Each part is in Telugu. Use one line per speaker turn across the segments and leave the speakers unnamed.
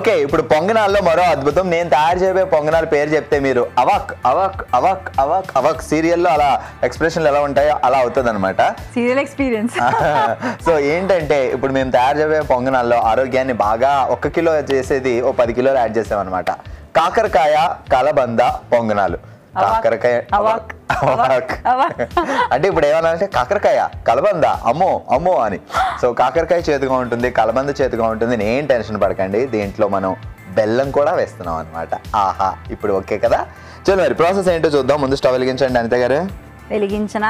ఓకే ఇప్పుడు పొంగనాల్లో మరో అద్భుతం నేను తయారు చేయబోయే పొంగనాల పేరు చెప్తే మీరు అవక్ అవక్ అవక్ అవక్ అవక్ సీరియల్లో అలా ఎక్స్ప్రెషన్లు ఎలా ఉంటాయో అలా అవుతుంది అనమాట
సీరియల్ ఎక్స్పీరియన్స్
సో ఏంటంటే ఇప్పుడు మేము తయారు చేయబోయే పొంగనాల్లో ఆరోగ్యాన్ని బాగా ఒక కిలో చేసేది ఓ పది కిలోలు యాడ్ చేసామన్నమాట కాకరకాయ కలబంద పొంగనాలు
అవాక్,
కాకరకాయ
అవాక్,
అవాక్.
అవాక్.
అంటే ఇప్పుడు ఏమన్నా అంటే కాకరకాయ కలబంద అమ్మో అమ్మో అని సో కాకరకాయ చేతిగా ఉంటుంది కలబంద చేతిగా ఉంటుంది నేను టెన్షన్ పడకండి దీంట్లో మనం బెల్లం కూడా వేస్తున్నాం అనమాట ఆహా ఇప్పుడు ఓకే కదా చలో మరి ప్రాసెస్ ఏంటో చూద్దాం ముందు స్టవ్ వెలిగించండి అనిత గారు
వెలిగించనా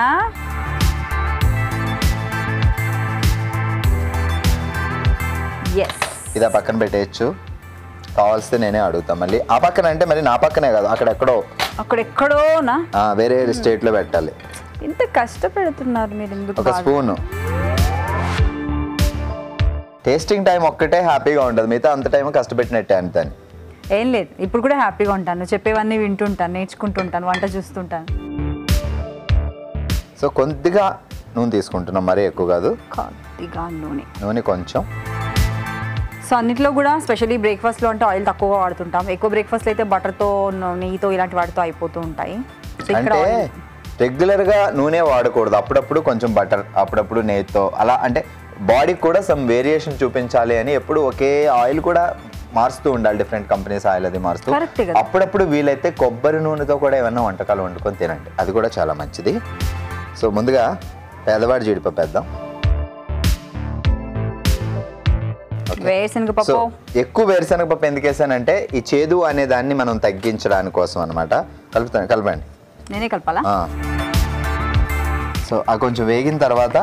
ఎస్
ఇది ఆ పక్కన పెట్టేయచ్చు కావాల్సి నేనే అడుగుతాం మళ్ళీ ఆ పక్కన అంటే మరి నా పక్కనే కాదు అక్కడెక్కడో
అక్కడెక్కడోనా
ఆ, వేరే స్టేట్లో పెట్టాలి
ఇంత కష్టపెడుతున్నారు మీరు ఎందుకు
ఒక
బాగా?
స్పూన్ టేస్టింగ్ టైం ఒక్కటే హ్యాపీగా ఉంటుంది మిగతా అంత టైం కష్టపెట్టినట్టే అంతే
ఏం లేదు ఇప్పుడు కూడా హ్యాపీగా ఉంటాను నువ్వు చెప్పేవన్నీ వింటుంటాను నేర్చుకుంటుంటాను వంట చూస్తుంటాను
సో కొద్దిగా నూనె తీసుకుంటున్నాం మరీ ఎక్కువ కాదు
కొద్దిగా నూనె
నూనె కొంచెం
సో అన్నిట్లో కూడా స్పెషల్లీ బ్రేక్ఫాస్ట్లో అంటే ఆయిల్ తక్కువగా వాడుతుంటాం ఎక్కువ బ్రేక్ఫాస్ట్లో అయితే బటర్తో నెయ్యితో ఇలాంటి వాటితో అయిపోతూ ఉంటాయి సో ఇక్కడ
అంటే
oil-
రెగ్యులర్గా నూనె వాడకూడదు అప్పుడప్పుడు కొంచెం బటర్ అప్పుడప్పుడు నెయ్యితో అలా అంటే బాడీకి కూడా సమ్ వేరియేషన్ చూపించాలి అని ఎప్పుడు ఒకే ఆయిల్ కూడా మారుస్తూ ఉండాలి డిఫరెంట్ కంపెనీస్ ఆయిల్ అది మారుస్తూ
Correct కదా.
అప్పుడప్పుడు వీలైతే కొబ్బరి నూనెతో కూడా ఏమన్నా వంటకాలు వండుకొని తినండి అది కూడా చాలా మంచిది సో ముందుగా పేదవాడి జీడిపప్పు వేద్దాం
వేరుశనగ
సో
పప్పు
ఎక్కువ వేరుశనగ పప్పు ఎందుకు వేసానంటే ఈ చేదు అనే దాన్ని మనం తగ్గించడానికి కోసం అనమాట కలుపుతాను కలపండి
నేనే కలపాలా
ఆ. సో ఆ కొంచెం వేగిన తర్వాత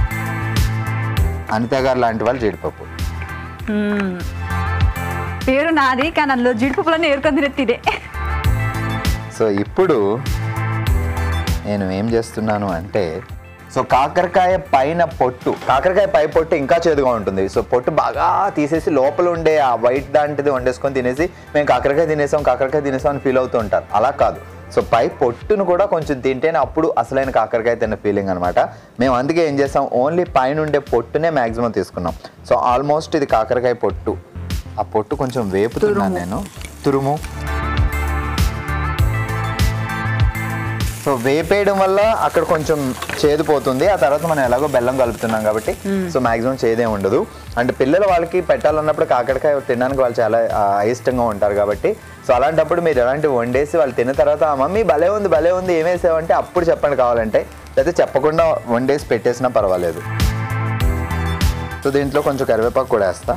అనిత గారు లాంటి వాళ్ళు జీడిపప్పు
మ్మ్. పేరు నాది కానీ అందులో జీడిపప్పులన్నీ ఏరుకొని తినే తినే
సో ఇప్పుడు నేను ఏం చేస్తున్నాను అంటే సో కాకరకాయ పైన పొట్టు కాకరకాయ పై పొట్టు ఇంకా చేదుగా ఉంటుంది సో పొట్టు బాగా తీసేసి లోపల ఉండే ఆ వైట్ దాంటిది వండేసుకొని తినేసి మేము కాకరకాయ తినేసాం కాకరకాయ తినేసాం అని ఫీల్ అవుతూ ఉంటారు అలా కాదు సో పై పొట్టును కూడా కొంచెం తింటేనే అప్పుడు అసలైన కాకరకాయ తిన్న ఫీలింగ్ అనమాట మేము అందుకే ఏం చేసాం ఓన్లీ పైన ఉండే పొట్టునే మ్యాక్సిమం తీసుకున్నాం సో ఆల్మోస్ట్ ఇది కాకరకాయ పొట్టు ఆ పొట్టు కొంచెం వేపుతున్నాను నేను తురుము సో వేపేయడం వల్ల అక్కడ కొంచెం చేదు పోతుంది ఆ తర్వాత మనం ఎలాగో బెల్లం కలుపుతున్నాం కాబట్టి సో మాక్సిమం చేదే ఉండదు అంటే పిల్లలు వాళ్ళకి పెట్టాలన్నప్పుడు కాకరకాయ తినడానికి వాళ్ళు చాలా ఆ, అయిష్టంగా ఉంటారు కాబట్టి సో అలాంటప్పుడు మీరు ఎలాంటివి వండేసి వాళ్ళు తిన్న తర్వాత "ఆ, మమ్మీ భలే ఉంది భలే ఉంది ఏమేసావంటే అప్పుడు చెప్పండి కావాలంటే లేకపోతే చెప్పకుండా వండేసి పెట్టేసినా పర్వాలేదు సో దీంట్లో కొంచెం కరివేపాకు కూడా వేస్తా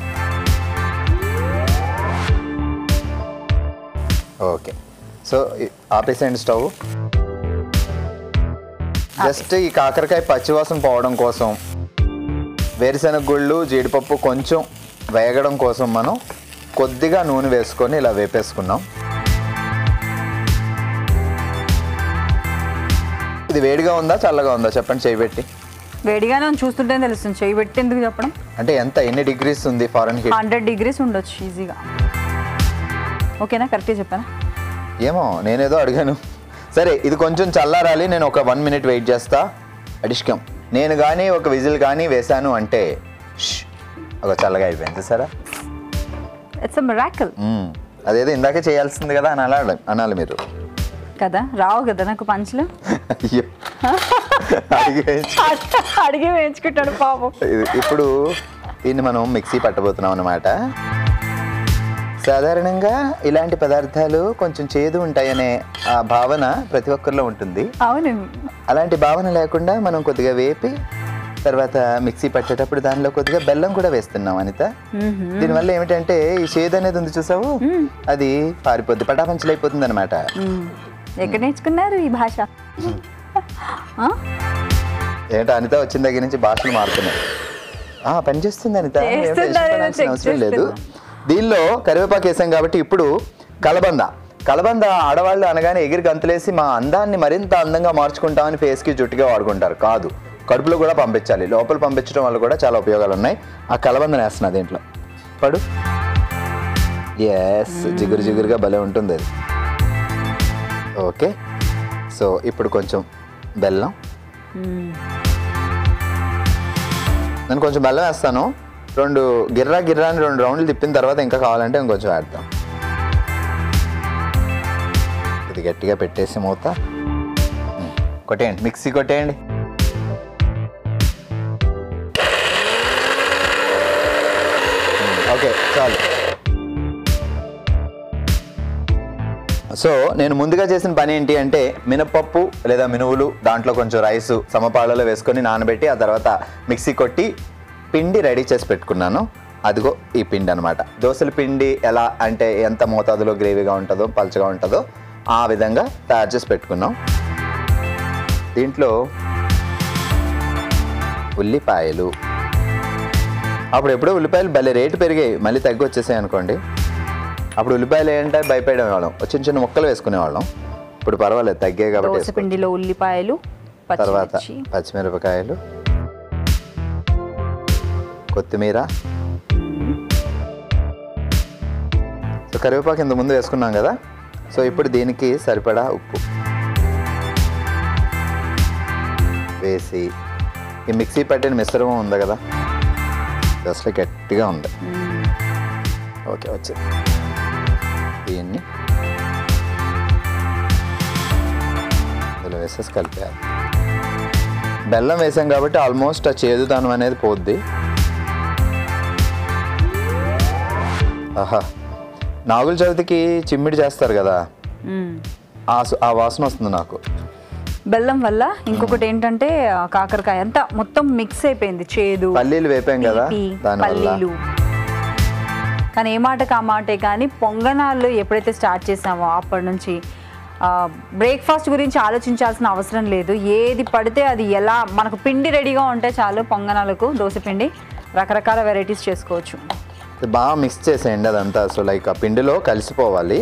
ఓకే సో ఈ- ఆపేసేయండి స్టవ్ జస్ట్ ఈ కాకరకాయ పచ్చివాసన పోవడం కోసం వేరుశెనగ గుళ్ళు జీడిపప్పు కొంచెం వేగడం కోసం మనం కొద్దిగా నూనె వేసుకొని ఇలా వేపేసుకున్నాం ఇది వేడిగా ఉందా చల్లగా ఉందా చెప్పండి చేయి పెట్టి
వేడిగానే ఉంది, చూస్తుంటేనే తెలుస్తుంది చేయి పెట్టి ఎందుకు చెప్పడం
అంటే ఎంత ఎన్ని డిగ్రీస్ ఉంది ఫారెన్ హీట్
హండ్రెడ్ డిగ్రీస్ ఉండొచ్చు ఈజీగా ఓకేనా కరెక్ట్గా చెప్పానా
ఏమో నేనేదో అడిగాను సరే ఇది కొంచెం చల్లారాలి నేను ఒక వన్ మినిట్ వెయిట్ చేస్తా అడిష్కం నేను కానీ ఒక విజిల్ కానీ వేశాను అంటే ష్, ఒక చల్లగా అయిపోయింది సరే
ఇట్స్ అ మిరాకల్
అదేదో ఇందాకే చేయాల్సింది కదా అని అనాలి అనాలి మీరు
కదా రావు కదా నాకు పంచులు
అయ్యో అడిగి వేయించు.
అడిగి వేయించుకుంటాడు పాపం
ఇది- ఇప్పుడు దీన్ని మనం మిక్సీ పట్టబోతున్నాం అనమాట సాధారణంగా ఇలాంటి పదార్థాలు కొంచెం చేదు ఉంటాయనే ఆ భావన ప్రతి ఒక్కరిలో ఉంటుంది
అవును
అలాంటి భావన లేకుండా మనం కొద్దిగా వేపి తర్వాత మిక్సీ పట్టేటప్పుడు దానిలో కొద్దిగా బెల్లం కూడా వేస్తున్నాం అనిత దీనివల్ల ఏమిటంటే ఈ చేదు అనేది ఉంది చూసావు అది పారిపోద్ది పటాపంచలు అయిపోతుంది అనమాట
మ్మ్. ఎక్కడ నేర్చుకున్నారు ఈ భాష ఆ?
ఏంటో అనిత వచ్చిన దగ్గర నుంచి భాషలు మారుతున్నాయి ఆ, పనిచేస్తుంది అనిత ఏం
చేస్తుందా
టెన్షన్
లేదా
పడాల్సిన
check
అవసరం లేదు
చేస్తున్నా.
దీనిలో కరివేపాకు వేసాం కాబట్టి ఇప్పుడు కలబంద కలబంద ఆడవాళ్ళు అనగానే ఎగిరి గంతులేసి మా అందాన్ని మరింత అందంగా మార్చుకుంటామని ఫేస్కి జుట్టుగా వాడుకుంటారు కాదు కడుపులో కూడా పంపించాలి లోపల పంపించడం వల్ల కూడా చాలా ఉపయోగాలు ఉన్నాయి ఆ కలబందను వేస్తున్నా దీంట్లో పడు ఎస్ జిగురు జిగురుగా భలే ఉంటుంది అది ఓకే సో ఇప్పుడు కొంచెం బెల్లం
మ్మ్.
నేను కొంచెం బెల్లం వేస్తాను రెండు గిర్రా గిర్రా అని రెండు రౌండ్లు తిప్పిన తర్వాత ఇంకా కావాలంటే ఇంకొంచెం వేద్దాం ఇది గట్టిగా పెట్టేసి మూత ఉమ్, కొట్టేయండి మిక్సీ కొట్టేయండి ఉమ్, ఓకే చాలు సో నేను ముందుగా చేసిన పని ఏంటి అంటే మినపప్పు లేదా మినువులు దాంట్లో కొంచెం రైస్ సమపాలలో వేసుకొని నానబెట్టి ఆ తర్వాత మిక్సీ కొట్టి పిండి రెడీ చేసి పెట్టుకున్నాను అదిగో ఈ పిండి అనమాట దోశల పిండి ఎలా అంటే ఎంత మోతాదులో గ్రేవీగా ఉంటుందో పలుచగా ఉంటుందో ఆ విధంగా తయారు చేసి పెట్టుకున్నాం దీంట్లో ఉల్లిపాయలు అప్పుడు ఎప్పుడో ఉల్లిపాయలు భలే రేటు పెరిగాయి మళ్ళీ తగ్గి వచ్చేసాయి అనుకోండి అప్పుడు ఉల్లిపాయలు ఏంటంటే భయపడే వాళ్ళం చిన్న చిన్న ముక్కలు వేసుకునేవాళ్ళం ఇప్పుడు పర్వాలేదు తగ్గాయి కాబట్టి
దోశ
వేసుకో.
పిండిలో ఉల్లిపాయలు
తర్వాత
పచ్చిమిర్చి
పచ్చిమిరపకాయలు కొత్తిమీర సో కరివేపాకు ఇంత ముందు వేసుకున్నాం కదా సో ఇప్పుడు దీనికి సరిపడా ఉప్పు వేసి ఈ మిక్సీ పట్టిన మిశ్రమం ఉంది కదా ఇది అసలు గట్టిగా ఉంది
మ్మ్.
ఓకే వచ్చింది దీన్ని ఇందులో వేసేసి కలిపేయాలి బెల్లం వేసాం కాబట్టి ఆల్మోస్ట్ ఆ చేదుదనం అనేది పోద్ది ఆహా నాగుల చవితికి చిమ్మిడి చేస్తారు కదా
మ్మ్.
ఆ సు- ఆ వాసన వస్తుంది నాకు
బెల్లం వల్ల ఇంకొకటి ఏంటంటే ఆ, కాకరకాయ అంతా మొత్తం మిక్స్ అయిపోయింది చేదు
పల్లీలు వేపాం కదా
తీపి,
దానివల్ల
పల్లీలు కానీ ఏ మాటకు ఆ మాటే కానీ పొంగనాలు ఎప్పుడైతే స్టార్ట్ చేసామో అప్పటి నుంచి బ్రేక్ఫాస్ట్ గురించి ఆలోచించాల్సిన అవసరం లేదు ఏది పడితే అది ఎలా మనకు పిండి రెడీగా ఉంటే చాలు పొంగనాలకు దోశ పిండి రకరకాల వెరైటీస్ చేసుకోవచ్చు
ఇది బాగా మిక్స్ చేసేయండి అదంతా సో లైక్ ఆ పిండిలో కలిసిపోవాలి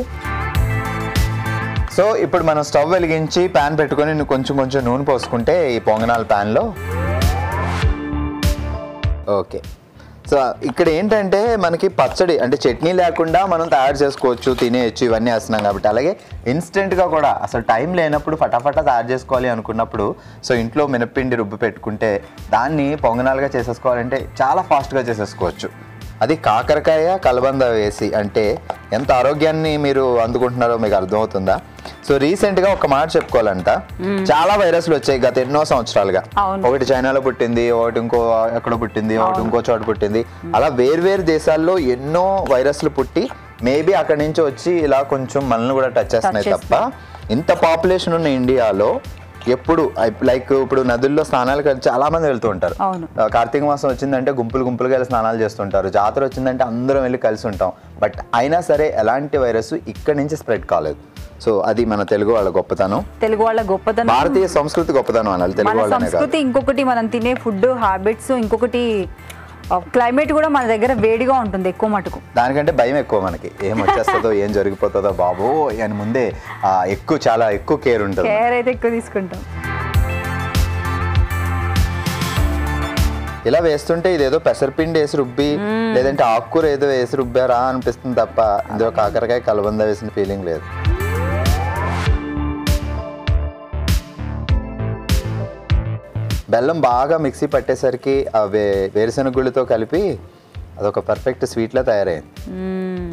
సో ఇప్పుడు మనం స్టవ్ వెలిగించి ప్యాన్ పెట్టుకొని నువ్వు కొంచెం కొంచెం నూనె పోసుకుంటే ఈ పొంగనాల ప్యాన్లో ఓకే సో ఇక్కడ ఏంటంటే మనకి పచ్చడి అంటే చట్నీ లేకుండా మనం తయారు చేసుకోవచ్చు తినేయచ్చు ఇవన్నీ వేస్తున్నాం కాబట్టి అలాగే ఇన్స్టెంట్గా కూడా అసలు టైం లేనప్పుడు ఫటాఫటా తయారు చేసుకోవాలి అనుకున్నప్పుడు సో ఇంట్లో మినప్పిండి రుబ్బు పెట్టుకుంటే దాన్ని పొంగనాలుగా చేసేసుకోవాలంటే చాలా ఫాస్ట్గా చేసేసుకోవచ్చు అది కాకరకాయ కలబంద వేసి అంటే ఎంత ఆరోగ్యాన్ని మీరు అందుకుంటున్నారో మీకు అర్థమవుతుందా సో రీసెంట్ గా ఒక మాట చెప్పుకోవాలంట చాలా వైరస్లు వచ్చాయి గత ఎన్నో సంవత్సరాలుగా
అవును.
ఒకటి చైనాలో పుట్టింది ఒకటి ఇంకో ఎక్కడో పుట్టింది ఒకటి ఇంకో చోట పుట్టింది అలా వేర్వేరు దేశాల్లో ఎన్నో వైరస్లు పుట్టి మేబీ అక్కడి నుంచి వచ్చి ఇలా కొంచెం మనల్ని కూడా టచ్ చేస్తున్నాయి తప్ప ఇంత పాపులేషన్ ఉన్న ఇండియాలో ఎప్పుడు లైక్ ఇప్పుడు నదుల్లో స్నానాలకు వెళ్ళి చాలా మంది వెళ్తూ ఉంటారు
అవును.
ఆ, కార్తీక మాసం వచ్చిందంటే గుంపులు గుంపులుగా వెళ్ళి స్నానాలు చేస్తుంటారు జాతర వచ్చిందంటే అందరం వెళ్ళి కలిసి ఉంటాం బట్ అయినా సరే ఎలాంటి వైరస్ ఇక్కడి నుంచి స్ప్రెడ్ కాలేదు సో అది మన తెలుగు వాళ్ళ గొప్పతనం
తెలుగు వాళ్ళ గొప్పతనం
భారతీయ సంస్కృతి గొప్పతనం అనాలి తెలుగు
మన
వాళ్ళనే కాదు
సంస్కృతి ఇంకొకటి మనం తినే ఫుడ్ హ్యాబిట్స్ ఇంకొకటి క్లైమేట్ కూడా మన దగ్గర వేడిగా ఉంటుంది ఎక్కువ మటుకు
దానికంటే భయం ఎక్కువ మనకి ఏం వచ్చేస్తుందో ఏం జరిగిపోతుందో బాబు అని ముందే ఆ, ఎక్కువ చాలా ఎక్కువ కేర్ ఉంటుంది
కేర్ అయితే ఎక్కువ తీసుకుంటాం
ఇలా వేస్తుంటే ఇదేదో పెసరపిండి వేసి రుబ్బి లేదంటే ఆకుకూర ఏదో వేసి రుబ్బారా అనిపిస్తుంది తప్ప ఇందులో కాకరకాయ కలబంద వేసిన ఫీలింగ్ లేదు బెల్లం బాగా మిక్సీ పట్టేసరికి ఆ వే వేరుశెనగ గుళ్ళతో కలిపి అదొక పర్ఫెక్ట్ స్వీట్లా తయారైంది
మ్మ్.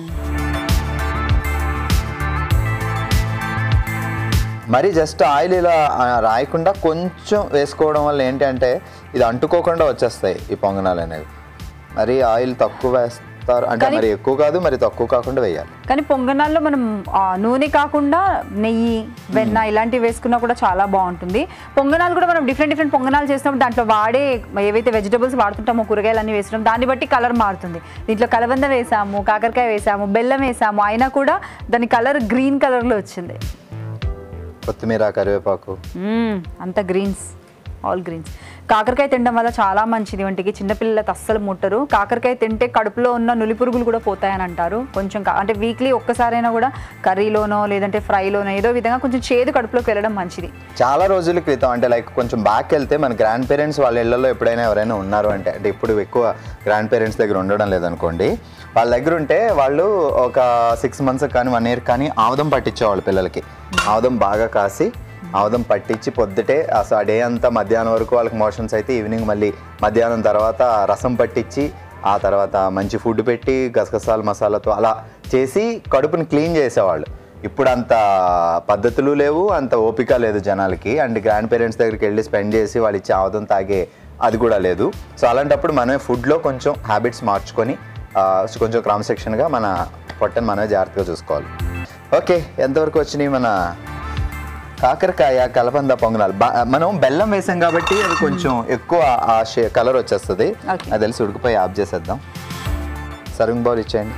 మరి జస్ట్ ఆయిల్ ఇలా ఆ, రాయకుండా కొంచెం వేసుకోవడం వల్ల ఏంటి అంటే ఇది అంటుకోకుండా వచ్చేస్తాయి ఈ పొంగనాలు అనేవి మరి ఆయిల్ తక్కువ వేస్తారు అంటే
కానీ-
మరి ఎక్కువ కాదు మరి తక్కువ కాకుండా వేయాలి
కానీ పొంగనాల్లో మనం ఆ, నూనె కాకుండా నెయ్యి వెన్న ఇలాంటివి వేసుకున్నా కూడా చాలా బాగుంటుంది పొంగనాలు కూడా మనం డిఫరెంట్ డిఫరెంట్ పొంగనాలు చేసినప్పుడు దాంట్లో వాడే ఏవైతే వెజిటబుల్స్ వాడుతుంటామో కూరగాయలు అన్ని వేసినాం దాన్ని బట్టి కలర్ మారుతుంది దీంట్లో కలబంద వేసాము కాకరకాయ వేసాము బెల్లం వేసాము అయినా కూడా దాని కలర్ గ్రీన్ కలర్లో వచ్చింది
కొత్తిమీర కరివేపాకు
మ్మ్. అంత గ్రీన్స్ ఆల్ గ్రీన్స్ కాకరకాయ తినడం వల్ల చాలా మంచిది వంటికి చిన్నపిల్లలకి అస్సలు ముట్టరు కాకరకాయ తింటే కడుపులో ఉన్న నులి పురుగులు కూడా పోతాయని అంటారు కొంచెం కా- అంటే వీక్లీ ఒక్కసారైనా కూడా కర్రీలోనో లేదంటే ఫ్రైలోనో ఏదో విధంగా కొంచెం చేదు కడుపులోకి వెళ్ళడం మంచిది
చాలా రోజుల క్రితం అంటే లైక్ కొంచెం బ్యాక్ వెళ్తే మన గ్రాండ్ పేరెంట్స్ వాళ్ళ ఇళ్లలో ఎప్పుడైనా ఎవరైనా ఉన్నారు అంటే అంటే ఇప్పుడు ఎక్కువ గ్రాండ్ పేరెంట్స్ దగ్గర ఉండడం లేదనుకోండి వాళ్ళ దగ్గర ఉంటే వాళ్ళు ఒక సిక్స్ మంత్స్ కానీ వన్ ఇయర్ కానీ ఆముదం పట్టించేవాళ్ళు పిల్లలకి ఆముదం బాగా కాసి ఆముదం పట్టించి పొద్దుటే అసలు ఆ డే అంతా మధ్యాహ్నం వరకు వాళ్ళకి మోషన్స్ అయితే ఈవినింగ్ మళ్ళీ మధ్యాహ్నం తర్వాత రసం పట్టించి ఆ తర్వాత మంచి ఫుడ్ పెట్టి గసగసాలు మసాలాతో అలా చేసి కడుపుని క్లీన్ చేసేవాళ్ళు ఇప్పుడు అంత పద్ధతులు లేవు అంత ఓపిక లేదు జనాలకి అండ్ గ్రాండ్ పేరెంట్స్ దగ్గరికి వెళ్ళి స్పెండ్ చేసి వాళ్ళు ఇచ్చే ఆవదం తాగే అది కూడా లేదు సో అలాంటప్పుడు మనమే ఫుడ్లో కొంచెం హ్యాబిట్స్ మార్చుకొని ఆ, కొంచెం క్రమశిక్షణగా మన పొట్టని మనమే జాగ్రత్తగా చూసుకోవాలి ఓకే ఎంతవరకు వచ్చినాయి మన కాకరకాయ కలబంద పొంగనాలు బా- మనం బెల్లం వేసాం కాబట్టి అది కొంచెం ఎక్కువ ఆ షే కలర్ వచ్చేస్తుంది
Okay.
అది తెలిసి ఉడికిపోయి ఆఫ్ చేసేద్దాం సర్వింగ్ బౌల్ ఇచ్చేయండి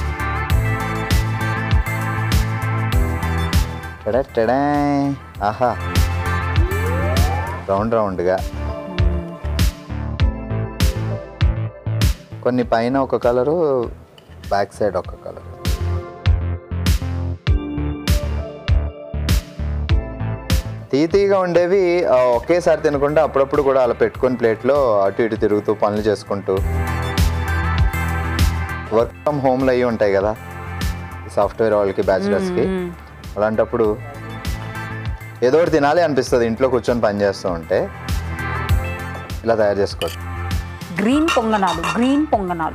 టడా టడా. ఆహా రౌండ్ రౌండ్గా కొన్ని పైన ఒక కలరు బ్యాక్ సైడ్ ఒక కలర్ తీతీగా ఉండేవి ఆ, ఒకేసారి తినకుండా అప్పుడప్పుడు కూడా అలా పెట్టుకొని ప్లేట్లో అటు ఇటు తిరుగుతూ పనులు చేసుకుంటూ వర్క్ ఫ్రమ్ హోమ్లో అయ్యి ఉంటాయి కదా సాఫ్ట్వేర్ వాళ్ళకి బ్యాచిలర్స్కి అలాంటప్పుడు ఏదో ఒకటి తినాలి అనిపిస్తుంది ఇంట్లో కూర్చొని పని చేస్తూ ఉంటే ఇలా తయారు చేసుకోవచ్చు
గ్రీన్ పొంగనాలు గ్రీన్ పొంగనాలు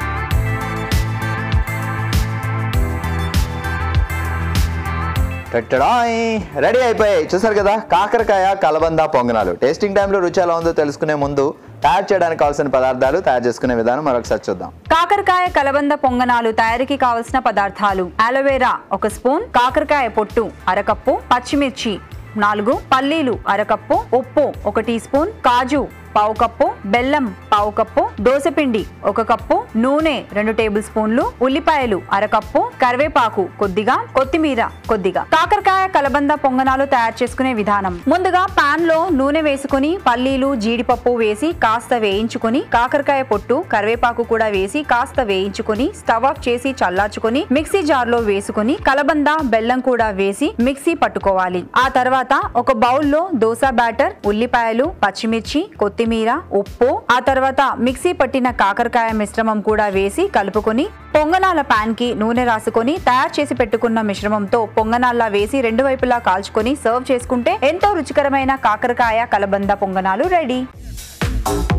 టట్టడాయ్ రెడీ అయిపోయాయి చూసారు కదా కాకరకాయ కలబంద పొంగనాలు టేస్టింగ్ టైంలో రుచి ఎలా ఉందో తెలుసుకునే ముందు తయారు చేయడానికి కావాల్సిన పదార్థాలు తయారు చేసుకునే విధానం మరొకసారి చూద్దాం
కాకరకాయ కలబంద పొంగనాలు తయారీకి కావలసిన పదార్థాలు అలోవెరా ఒక స్పూన్ కాకరకాయ పొట్టు అరకప్పు పచ్చిమిర్చి నాలుగు పల్లీలు అరకప్పు ఉప్పు ఒక టీ స్పూన్ కాజు పావు కప్పు బెల్లం పావు కప్పు దోసపిండి ఒక కప్పు నూనె రెండు టేబుల్ స్పూన్లు ఉల్లిపాయలు అరకప్పు కరివేపాకు కొద్దిగా కొత్తిమీర కొద్దిగా కాకరకాయ కలబంద పొంగనాలు తయారు చేసుకునే విధానం ముందుగా పాన్ లో నూనె వేసుకుని పల్లీలు జీడిపప్పు వేసి కాస్త వేయించుకొని కాకరకాయ పొట్టు కరివేపాకు కూడా వేసి కాస్త వేయించుకొని స్టవ్ ఆఫ్ చేసి చల్లార్చుకొని మిక్సీ జార్ లో వేసుకుని కలబంద బెల్లం కూడా వేసి మిక్సీ పట్టుకోవాలి ఆ తర్వాత ఒక బౌల్లో దోస బ్యాటర్ ఉల్లిపాయలు పచ్చిమిర్చి కొత్తిమీర ఉప్పు ఆ తర్వాత మిక్సీ పట్టిన కాకరకాయ మిశ్రమం కూడా వేసి కలుపుకొని పొంగనాల పాన్ కి నూనె రాసుకొని తయారు చేసి పెట్టుకున్న మిశ్రమంతో పొంగనాల్లా వేసి రెండు వైపులా కాల్చుకొని సర్వ్ చేసుకుంటే ఎంతో రుచికరమైన కాకరకాయ కలబంద పొంగనాలు రెడీ